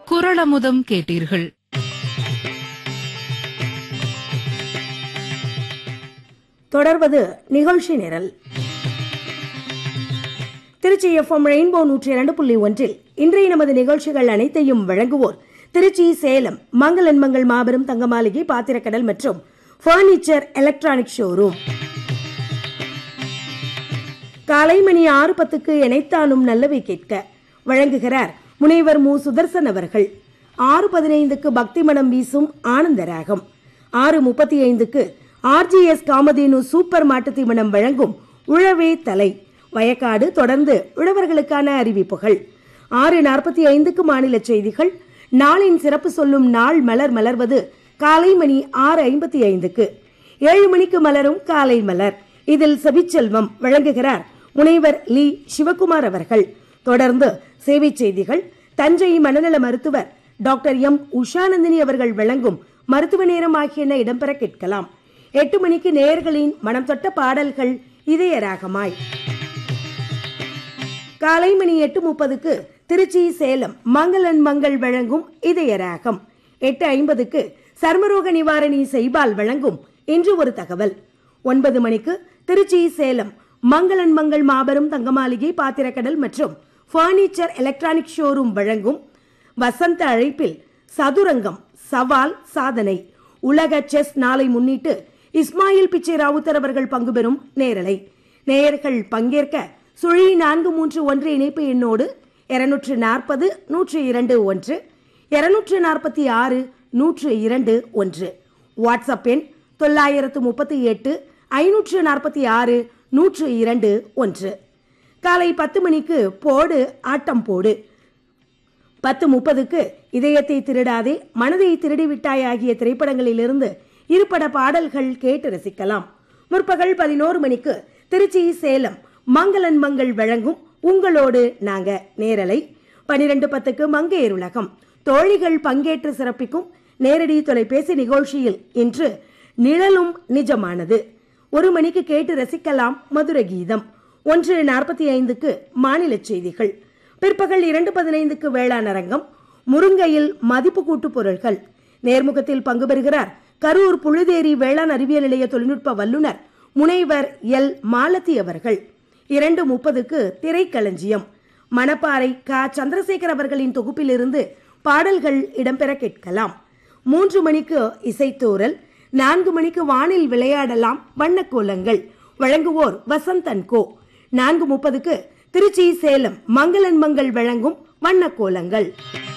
குரளமுதம் கேட்டீர்கள் தொடர்வது நிகழ்ச்சி நிரல் திருச்சி எஃப்எம் ரெயின்போ நூற்றி இரண்டு புள்ளி ஒன்றில் இன்றைய நமது நிகழ்ச்சிகள் அனைத்தையும் வழங்குவோர் திருச்சி சேலம் மங்களன்மங்கள் மாபெரும் தங்க மாளிகை பாத்திரக்கடல் மற்றும் பர்னிச்சர் எலக்ட்ரானிக் ஷோரூம் காலை மணி ஆறு பத்துக்கு இணைத்தானும் நல்லவை கேட்க வழங்குகிறார் முனைவர் மு சுதர்சன் அவர்கள் ஆறு பதினைந்துக்கு பக்தி மனம் வீசும் ஆனந்தராகம் ஆறு முப்பத்தி ஐந்துக்கு ஆர்ஜிஎஸ் காமதேனு சூப்பர் மாட்டுத் தீவனம் வழங்கும் உழவே தலை வயக்காடு தொடர்ந்து உழவர்களுக்கான அறிவிப்புகள் ஆறு நாற்பத்தி ஐந்துக்கு மாநில செய்திகள் நாளின் சிறப்பு சொல்லும் நாள் மலர் மலர்வது காலை மணி ஆறு ஐம்பத்தி ஐந்துக்கு ஏழு மணிக்கு மலரும் காலை மலர் இதில் செவிச்செல்வம் வழங்குகிறார் முனைவர் லீ சிவகுமார் அவர்கள் தொடர்ந்து சேவை செய்திகள் தஞ்சை மனநல மருத்துவர் டாக்டர் எம் உஷாநந்தினி அவர்கள் வழங்கும் மருத்துவ நேரம் ஆகியன இடம்பெற கேட்கலாம் எட்டு மணிக்கு நேயர்களின் மனம் தொட்ட பாடல்கள் இதய ராகமாய் காலை மணி எட்டு முப்பதுக்கு திருச்சி சேலம் மங்களன் மங்கள் வழங்கும் இதய ராகம் எட்டு ஐம்பதுக்கு சர்மரோக நிவாரணி செய்பால் வழங்கும் இன்று ஒரு தகவல் ஒன்பது மணிக்கு திருச்சி சேலம் மங்களன் மங்கள் மாபெரும் தங்கமாளிகை பாத்திரக்கடல் மற்றும் பர்னிச்சர் எலக்ட்ரானிக் ஷோரூம் வழங்கும் வசந்த அழைப்பில் சதுரங்கம் சவால் சாதனை உலக செஸ் நாளை முன்னிட்டு இஸ்மாயில் பிச்சை ராவுத்தர் அவர்கள் பங்கு பெறும் நேரலை நேயர்கள் பங்கேற்க சுழி நான்கு மூன்று ஒன்று இணைப்பு எண்ணோடு இருநூற்று நாற்பது நூற்று இரண்டு ஒன்று இருநூற்று நாற்பத்தி ஆறு நூற்று இரண்டு ஒன்று வாட்ஸ்அப் எண் தொள்ளாயிரத்து முப்பத்தி எட்டு ஐநூற்று நாற்பத்தி ஆறு நூற்று இரண்டு ஒன்று காலை பத்து மணிக்கு போடு ஆட்டம் போடு பத்து முப்பதுக்கு இதயத்தை திருடாதே மனதை திருடிவிட்டாய் ஆகிய திரைப்படங்களிலிருந்து இருபட பாடல்கள் கேட்டு ரசிக்கலாம் முற்பகல் பதினோரு மணிக்கு திருச்சி சேலம் மங்களன் மங்கள் வழங்கும் உங்களோடு நாங்க நேரலை பனிரெண்டு பத்துக்கு மங்கையர் உலகம் தோழிகள் பங்கேற்று சிறப்பிக்கும் நேரடி தொலைபேசி நிகழ்ச்சியில் இன்று நிழலும் நிஜமானது ஒரு மணிக்கு கேட்டு ரசிக்கலாம் மதுர கீதம் ஒன்று நாற்பத்தி ஐந்துக்கு மாநில செய்திகள் பிற்பகல் இரண்டு பதினைந்துக்கு வேளாண் அரங்கம் முருங்கையில் மதிப்பு கூட்டு பொருட்கள் நேர்முகத்தில் பங்கு பெறுகிறார் கரூர் புழுதேரி வேளாண் அறிவியல் நிலைய தொழில்நுட்ப வல்லுநர் முனைவர் எல் மாலதி அவர்கள் இரண்டு முப்பதுக்கு திரைக்களஞ்சியம் மணப்பாறை க சந்திரசேகர் அவர்களின் தொகுப்பிலிருந்து பாடல்கள் இடம்பெற கேட்கலாம் மூன்று மணிக்கு இசைத்தூரல் நான்கு மணிக்கு வானில் விளையாடலாம் வண்ணக்கோலங்கள் வழங்குவோர் வசந்தன் கோ நான்கு முப்பதுக்கு திருச்சி சேலம் மங்களன் மங்கள் வழங்கும் வண்ணக்கோலங்கள்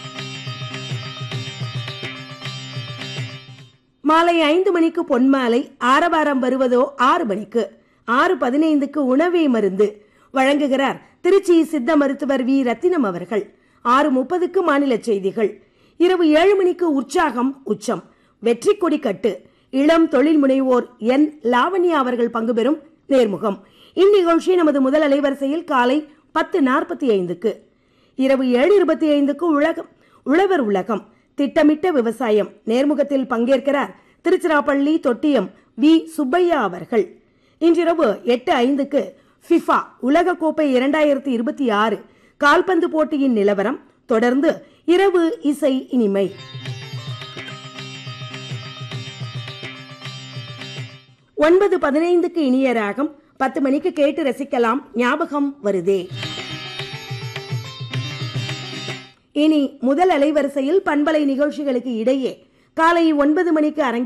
மாலை ஐந்து மணிக்கு பொன்மாலை ஆரவாரம் வருவதோ ஆறு மணிக்கு ஆறு பதினைந்துக்கு உணவே மருந்து வழங்குகிறார் திருச்சி சித்த மருத்துவர் வி ரத்தினம் அவர்கள் ஆறு முப்பதுக்கு மாநில செய்திகள் இரவு ஏழு மணிக்கு உற்சாகம் உச்சம் வெற்றி கொடி கட்டு இளம் தொழில் முனைவோர் என் லாவண்யா அவர்கள் பங்கு பெறும் நேர்முகம் இந்நிகழ்ச்சி நமது முதல் அலைவரிசையில் காலை பத்து நாற்பத்தி ஐந்துக்கு இரவு ஏழு இருபத்தி ஐந்துக்கு உலகம் உழவர் உலகம் திட்டமிட்ட விவசாயம் நேர்முகத்தில் பங்கேற்கிறார் திருச்சிராப்பள்ளி தொட்டியம் வி சுப்பையா அவர்கள் இன்றிரவு எட்டு ஐந்துக்கு ஃபிஃபா உலகக்கோப்பை இரண்டாயிரத்தி இருபத்தி ஆறு கால்பந்து போட்டியின் நிலவரம் தொடர்ந்து இரவு இசை இனிமை ஒன்பது பதினைந்துக்கு இனிய ராகம் பத்து மணிக்கு கேட்டு ரசிக்கலாம் ஞாபகம் வருதே இனி முதல் அலைவரிசையில் பண்பலை நிகழ்ச்சிகளுக்கு இடையே காலை ஒன்பது மணிக்கு அரங்க